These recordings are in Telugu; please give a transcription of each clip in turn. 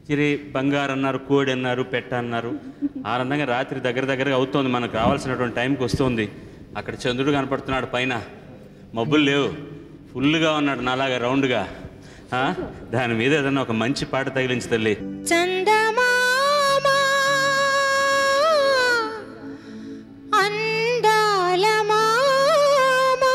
చిరి బంగారు అన్నారు కోడి అన్నారు పెట్ట అన్నారు ఆనందంగా రాత్రి దగ్గర దగ్గరగా అవుతోంది మనకు రావాల్సినటువంటి టైంకి వస్తుంది అక్కడ చంద్రుడు కనపడుతున్నాడు పైన మబ్బులు లేవు ఫుల్గా ఉన్నాడు నాలాగా రౌండ్గా ఆ? దాని మీద ఏదన్నా ఒక మంచి పాట తగిలించి తల్లి చందమామ అందాల మామ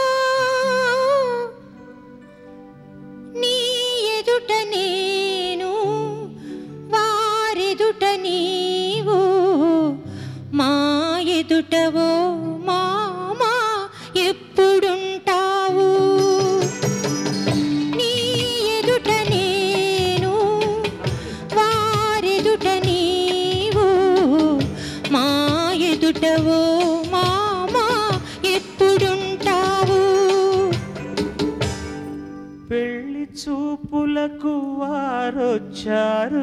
నీ ఎదుట నేను వారెదుట నీవు మా ఎదుటవో మామ ఎప్పుడుంటావు నీ ఎదుట నేను వారెదుట నీవు మా ఎదుటవో మామా ఎప్పుడుంటావు పెళ్లి చూపులకు వారొచ్చారు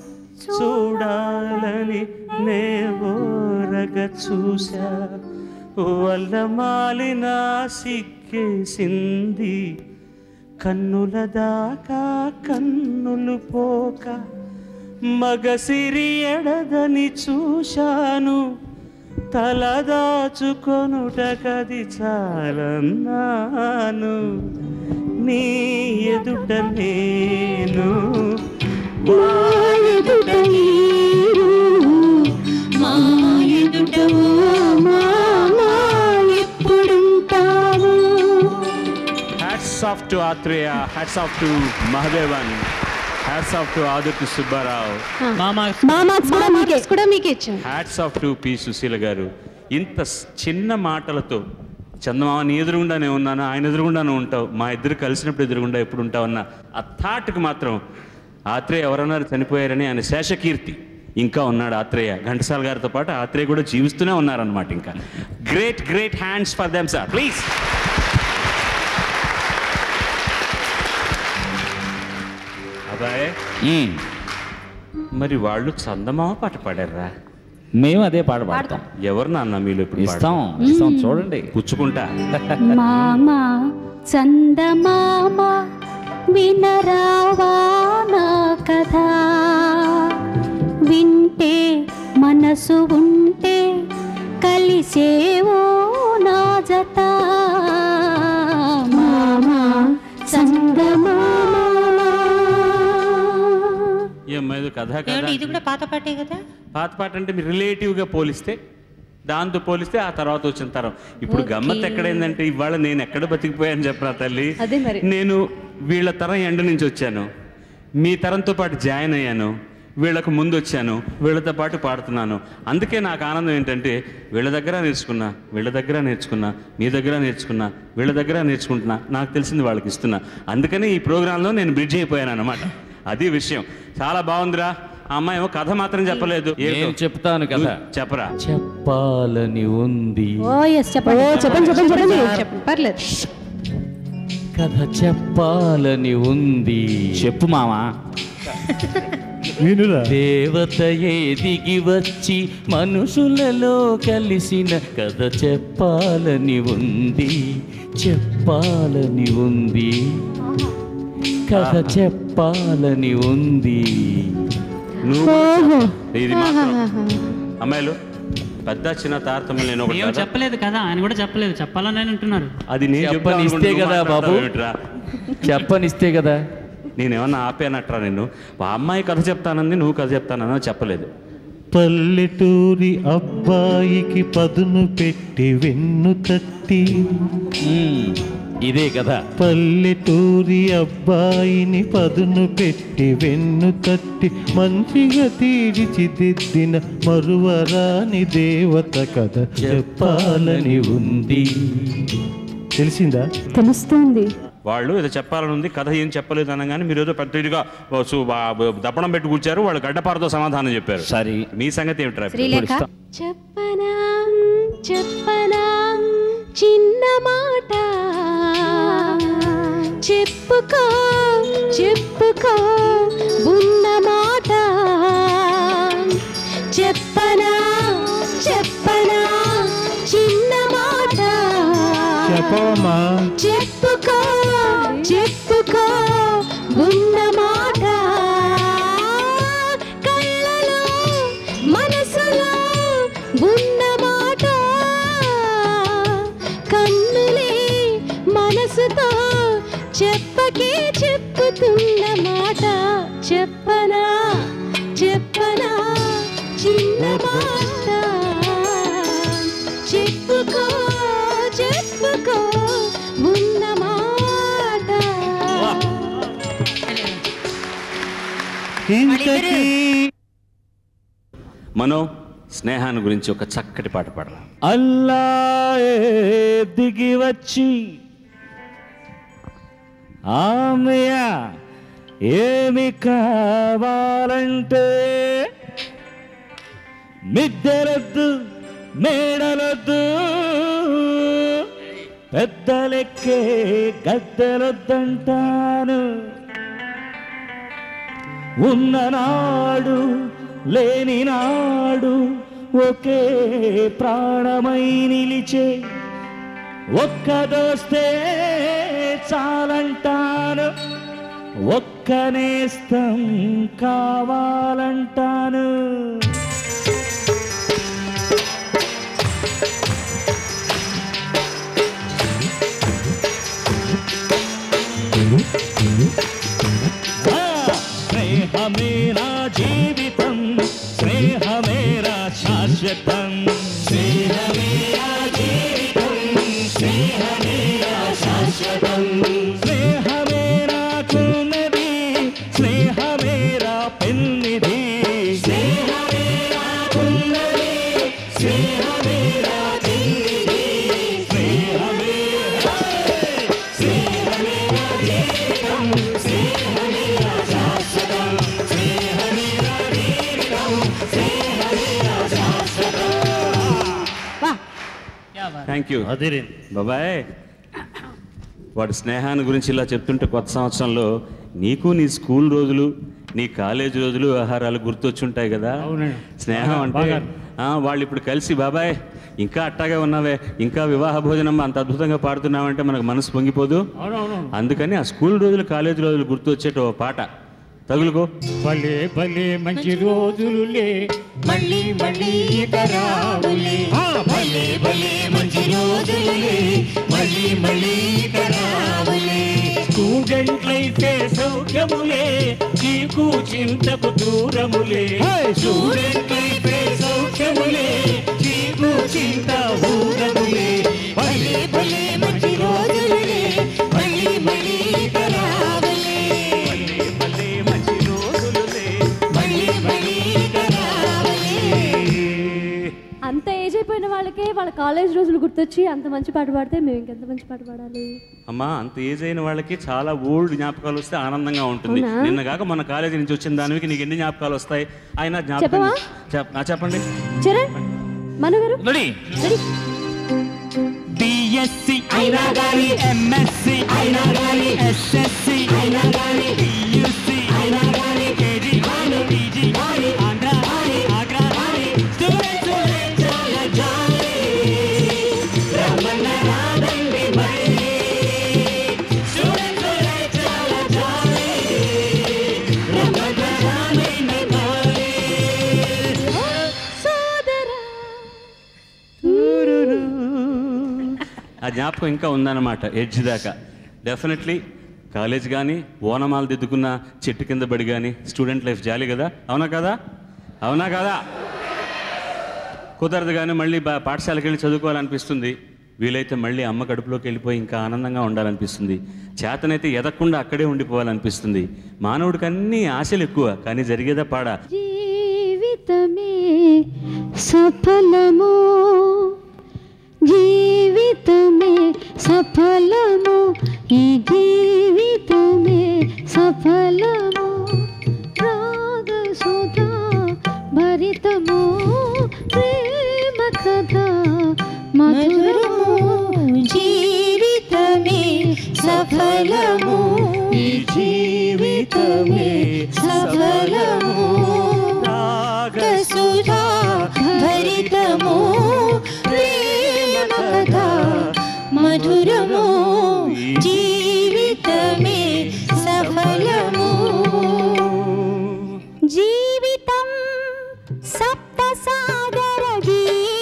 చూడాలని నేవోరగ చూశా వల్ల మాలిన సిక్కేసింది కన్నుల దాకా కన్నులు పోక మగసిరి ఎడదని చూశాను తలదాచుకొనుటకది చాలన్నాను నీ ఎదుట నేను మా ఎదుట నీవు మా ఎదుటవో మామా ఎప్పుడుంటావు hats off to Athreya hats off to Mahadevan hats off to Aditya Subbarao మా మార్క్స్ మా మార్క్స్ కూడా మీకే కూడా మీకే ఇచ్చాం hats off to P Susheela garu ఇంత స్- చిన్న మాటలతో చందమామ నీ ఎదురుగుండానే ఉన్నాను ఆయన ఎదురుగుండానే ఉంటావు మా ఇద్దరు కలిసినప్పుడు ఎదురుగుండా ఎప్పుడు ఉంటావు అన్న ఆ థాట్కి మాత్రం ఆత్రేయ ఎవరన్నారు చనిపోయారని ఆయన శేషకీర్తి ఇంకా ఉన్నాడు ఆత్రేయ ఘంటసాల గారితో పాటు ఆత్రేయ కూడా జీవిస్తూనే ఉన్నారనమాట ఇంకా great great hands for them sir please అబ్బాయ్ మరి వాళ్ళు చందమామ పాట పాడారా మేము అదే పాట పాడతాం ఎవరు నాన్న మీలో ఇప్పుడు ఇస్తాం పాడతారు? ఇస్తాం చూడండి పుచ్చుకుంటా మామ చందమామ వినరావా నా కథ వింటే మనసు ఉంటే కలిసేవో నా జత మామ చందమామ ఏమ్మా ఇది కథ కథ ఏమండి ఇది కూడా పాత పాటే కదా పాత పాట అంటే మీరు రిలేటివ్గా పోలిస్తే దాంతో పోలిస్తే ఆ తర్వాత వచ్చిన తరం ఇప్పుడు గమ్మత్ ఎక్కడైందంటే ఇవాళ నేను ఎక్కడ బతికిపోయాను చెప్పరా తల్లి అదే మరి. నేను వీళ్ళ తరం ఎండ నుంచి వచ్చాను మీ తరంతో పాటు జాయిన్ అయ్యాను వీళ్ళకు ముందు వచ్చాను వీళ్ళతో పాటు పాడుతున్నాను అందుకే నాకు ఆనందం ఏంటంటే వీళ్ళ దగ్గర నేర్చుకున్నా వీళ్ళ దగ్గర నేర్చుకున్నా మీ దగ్గర నేర్చుకున్నా వీళ్ళ దగ్గర నేర్చుకుంటున్నా నాకు తెలిసింది వాళ్ళకి ఇస్తున్నా అందుకని ఈ ప్రోగ్రాంలో నేను బ్రిడ్జ్ అయిపోయాను అనమాట అది విషయం చాలా బాగుందిరా ఆ అమ్మాయి ఏమో కథ మాత్రం చెప్పలేదు ఏంటో? నేను చెప్తాను కథ నువ్వు చెప్పరా చెప్పాలని ఉంది ఓ ఎస్ చెప్పండి చెప్పండి చెప్పండి చెప్పండి చెప్పండి పర్లేదు కథ చెప్పాలని ఉంది చెప్పు మామా వినురా దేవతయే దిగి వచ్చి మనుషులలో కలిసిన కథ చెప్పాలని ఉంది చెప్పాలని ఉంది కథ చెప్పాలని ఉంది నువ్వు ఇది మాత్రం అమ్మాయిలు పెద్ద చిన్న తారతమ్యం నేను ఒకటి ఏమో కదా. చెప్పలేదు కదా ఆయన కూడా చెప్పలేదు చెప్పాలని ఆయన అంటున్నారు అది నేను చెప్దాం చెప్పనిస్తే అనుకుంటే కదా నువ్వు బాబు. మాట్లాడతావేమిట్రా? చెప్పనిస్తే కదా నేనేమన్నా ఆపేనట్రా నేను ఆ అమ్మాయి కథ చెప్తానంది నువ్వు కథ చెప్తానన్నా చెప్పలేదు పల్లెటూరి అబ్బాయికి పదును పెట్టి వెన్ను తట్టి మ్మ్. ఇదే కదా పల్లెటూరి అబ్బాయిని పదును పెట్టి వెన్ను తట్టి మంచిగా తీర్చిదిద్దిన మరువరాని దేవత కథ చెప్పాలని ఉంది తెలిసిందా తెలుస్తుంది వాళ్ళు ఏదో చెప్పాలని ఉంది కథ ఏం చెప్పలేదు అనగానే మీరు ఏదో పెద్ద ఇదిగా ఓ సు- బా- బ- దప్పడం పెట్టి కూర్చారు వాళ్ళు గడ్డపారతో సమాధానం చెప్పారు సరే మీ సంగతి ఏమిట్రా ఇప్పుడు? శ్రీలేఖ చెప్పనా చెప్పనా చిన్న మాట చెప్పుకో చెప్పుకో ఉన్న మాట చెప్పనా చెప్పనా చిన్న మాట చెప్పవమ్మా చెప్పుకో చెప్పుకో ఉన్న మాట ఉన్న మాట కన్నులే మనసుతో చెప్పకే చెప్పుతున్న మాట చెప్పనా చెప్పనా చిన్న మాట చెప్పుకో చెప్పుకో ఉన్న మాట ఇంతకీ మనో స్నేహాన్ని గురించి ఒక చక్కటి పాట పాడరా అల్లాయే దిగి వచ్చి ఆమెయ ఏమి కావాలంటే మిద్దెలొద్దు మేడలొద్దు పెద్దలెక్కే గద్దెలొద్దంటాను ఉన్ననాడు లేని నాడు ఒకే ప్రాణమై నిలిచే ఒక్క దోస్తే చాలంటాను ఒక్క నేస్తం కావాలంటాను ఆ, స్నేహమేరా జీవితం స్నేహమేరా శాశ్వతం స్నేహమేరా జీవితం స్నేహమేరా శాశ్వతం స్నేహమేరా కున్నది స్నేహమేరా పెన్నిది స్నేహమేరా కున్నది స్నేహమేరా పెన్నిది స్నేహమేరా స్నేహమేరా జీవితం స్నేహమేరా శాశ్వతం స్నేహమేరా జీవితం స్నేహమేరా శాశ్వతం థ్యాంక్ యూ అదిరింది బాబాయ్ వాడు స్నేహాన్ని గురించి ఇలా చెప్తుంటే కొత్త సంవత్సరంలో నీకు నీ స్కూల్ రోజులు నీ కాలేజ్ రోజులు ఆహారాలు గుర్తొచ్చుంటాయి కదా అవునండి. స్నేహం అంటే బాగా. ఆ, వాళ్ళు ఇప్పుడు కలిసి బాబాయ్ ఇంకా అట్టాగే ఉన్నావే ఇంకా వివాహ భోజనం అంత అద్భుతంగా పాడుతున్నావంటే మనకు మనసు పొంగిపోదు అవునవును అందుకని ఆ స్కూల్ రోజులు కాలేజ్ రోజులు గుర్తొచ్చేట ఓ పాట తగులుకో భలే భలే మంచి రోజులులే మళ్ళీ మళ్ళీ ఇక రావులే ఆ, భలే భలే మంచి రోజులులే మళ్ళీ మళ్ళీ ఇక రావులే స్టూడెంట్ లైఫే సౌఖ్యములే నీకు చింతకు దూరములే స్టూడెంట్ లైఫే సౌఖ్యములే నీకు చింత ఊరములే భలే భలే మంచి రోజులులే మళ్ళీ మళ్ళీ ఇక రావులే మళ్ళీ మళ్ళీ మంచి రోజులులే మళ్ళీ మళ్ళీ ఇక రావులే అంత ఏజ్ అయిపోయిన వాళ్ళకే వాళ్ళ కాలేజ్ రోజులు గుర్తొచ్చి అంత మంచి పాట పాడితే మేము ఇంకెంత మంచి పాట పాడాలి అమ్మా అంత ఏజ్ అయిన వాళ్ళకి చాలా ఓల్డ్ జ్ఞాపకాలు వస్తే ఆనందంగా ఉంటుంది అవునా? నిన్న కాక మన కాలేజీ నుంచి వచ్చిన దానికి నీకు ఎన్ని జ్ఞాపకాలు వస్తాయి ఆయన జ్ఞాపకం చెప్పవా? చెప్- ఆ, చెప్పండి చరణ్ మను గారు రెడీ రెడీ బిఎస్సి అయినా గాని ఎంఎస్సి అయినా గాని ఎస్ఎస్సి అయినా గాని పియూసి అయినా గాని కేజీ గాని పీజీ గాని ఆంధ్ర గాని ఆగ్రా గాని స్టూడెంట్స్ చాలా జాలి రమణ రాదండి మళ్ళీ స్టూడెంట్స్ చాలా జాలి రమణ రాదండి మళ్ళీ సోదరా ఆ జ్ఞాపకం ఇంకా ఉందన్నమాట ఎడ్జ్ దాకా డెఫినెట్లీ కాలేజ్ కానీ ఓనమాలు దిద్దుకున్న చెట్టు కింద బడి కానీ స్టూడెంట్ లైఫ్ జాలి కదా అవునా కదా అవునా కదా కుదరదు కానీ మళ్ళీ బా పాఠశాలకు వెళ్ళి చదువుకోవాలనిపిస్తుంది వీలైతే మళ్ళీ అమ్మ కడుపులోకి వెళ్ళిపోయి ఇంకా ఆనందంగా ఉండాలనిపిస్తుంది చేతనైతే ఎదగకుండా అక్కడే ఉండిపోవాలనిపిస్తుంది మానవుడికి అన్ని ఆశలు ఎక్కువ కానీ జరిగేదా పాడా జీవితమే సఫలము జీవితమే సఫలము ఈ జీవితమే సఫలము రాగ సుధా భరితము ప్రేమ కథ మధురము జీవితమే సఫలము ఈ జీవితమే సఫలము సుధా భరితము ప్రేమ కథ మధురము జీవితమే సఫలము జీవితం సప్త సాగర గీతం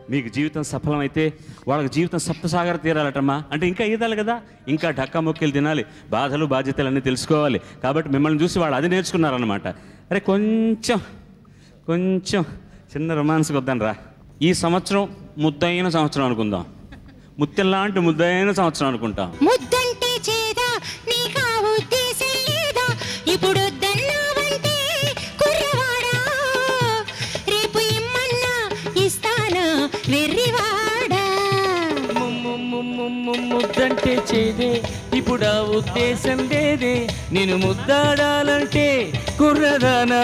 మీకు జీవితం సఫలమైతే వాళ్ళకి జీవితం సప్తసాగర తీరాలటమ్మా అంటే ఇంకా ఈదాలి కదా ఇంకా ఢక్కా మొక్కిలు తినాలి బాధలు బాధ్యతలు అన్నీ తెలుసుకోవాలి కాబట్టి మిమ్మల్ని చూసి వాళ్ళు అది నేర్చుకున్నారనమాట అరే కొంచెం కొంచెం చిన్న రొమాన్స్కి వద్దాం రా ఈ సంవత్సరం ముద్దయిన సంవత్సరం అనుకుందాం ముత్యం లాంటి ముద్దయిన సంవత్సరం అనుకుంటాం ముద్దంటే చేదా నీకా ఉద్దేశం లేదా ఇప్పుడు వద్దన్నావంటే కుర్రవాడా రేపు ఇమ్మన్నా ఇస్తానా వెర్రివాడా ముద్దంటే చేదే ఇప్పుడు ఆ ఉద్దేశం లేదే నేను ముద్దాడాలంటే కుర్రదానా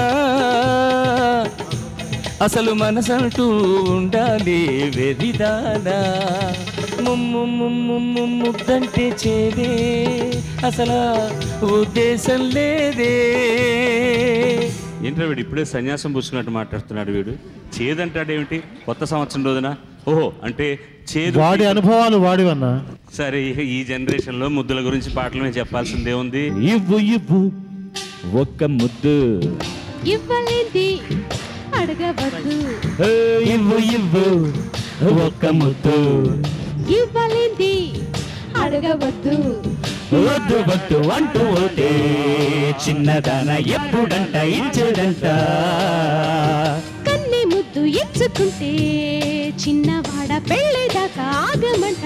అసలు మనసంటూ ఉండాలి వెరిదానా ముమ్ము ముమ్ము ముమ్ము ముద్దంటే చేదే అసలు ఆ ఉద్దేశం లేదే ఏంటో వీడు ఇప్పుడే సన్యాసం పుచ్చుకున్నట్టు మాట్లాడుతున్నాడు వీడు చేదంటాడేమిటి కొత్త సంవత్సరం రోజున ఓహో అంటే చేదు వాడి అనుభవాలు వాడివన్నా సరే ఇక ఈ జనరేషన్లో ముద్దుల గురించి పాటలు నేను చెప్పాల్సిందే ఉంది ఇవ్వు ఇవ్వు ఒక్క ముద్దు ఇవ్వలేంది అడగవద్దు ఏ, ఇవ్వు ఇవ్వు ఒక్క ముద్దు ఇవ్వలేంది అడగవద్దు వద్దు వద్దు అంటూ ఓటే చిన్నదాన ఎప్పుడంట ఇచ్చేదంట కన్ని ముద్దు ఇచ్చుకుంటే చిన్నవాడ పెళ్ళేదాకా ఆగమంట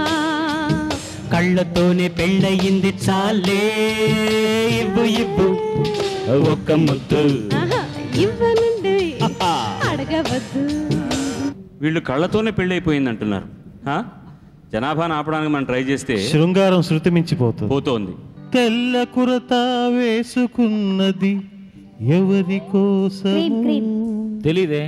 కళ్ళతోనే పెళ్ళయింది చాలే ఇవ్వు ఇవ్వు ఒక్క ముద్దు ఆహా, ఇవ్వనుంది అడగవద్దు వీళ్ళు కళ్ళతోనే పెళ్ళి అయిపోయింది అంటున్నారు ఆ? జనాభాను ఆపడానికి మనం ట్రై చేస్తే శృంగారం శృతి మించిపోతుంది పోతోంది తెల్ల కురత వేసుకున్నది ఎవరి కోసం క్రీమ్, క్రీమ్. తెలీదే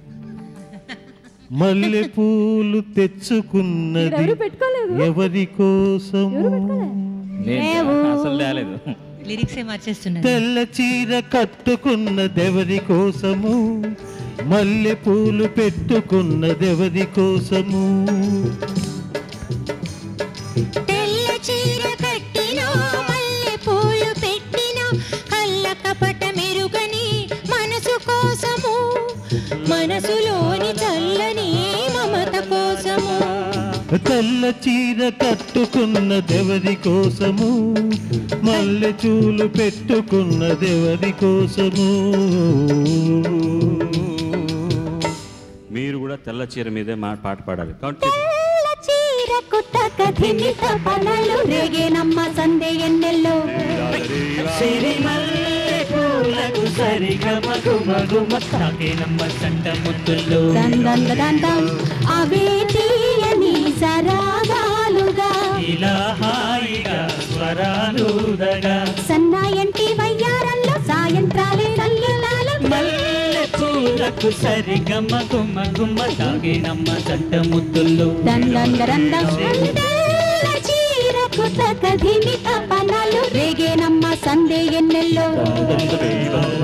మల్లె పూలు తెచ్చుకున్నది ఎవరు పెట్టుకోలేదు ఎవరి కోసం ఎవరు పెట్టుకోలే నేను అసలు రాలేదు లిరిక్సే మార్చేస్తున్నా తెల్ల చీర కట్టుకున్నదెవరి కోసము మల్లె పూలు పెట్టుకున్నదెవరి కోసము తెల్ల చీర కట్టినా మల్లె పూలు పెట్టినా కళ్ళ కపట మెరుగని మనసు కోసము మనసులోని చల్లని మమత కోసము తెల్ల చీర కట్టుకున్నదెవరి కోసము మల్లె చూలు పెట్టుకున్నదెవరి కోసము మీరు కూడా తెల్ల చీర మీదే మా పాట పాడాలి కౌంట్ చేసి తెల్ల చీరకు తగదిని తపనలు రేగేనమ్మ సందే ఎన్నెల్లో పూలకు సరిగా మగు మగు మస్తాకేనమ్మ సంట ముద్దుల్లో దందంద దందం అవే తీయని సరాగాలుగా ఇలా హాయిగా స్వరాలుదగా సన్నాయంటి వయ్యారంలో సాయంత్రాలే నల్లులాల మల్లె పూలకు సరిగా మగు మగు మస్తాకేనమ్మ సంట ముద్దుల్లో దందందరందం తెల్ల చీరకు తగదిని తపనలు రేగేనమ్మ సందే ఎన్నెల్లో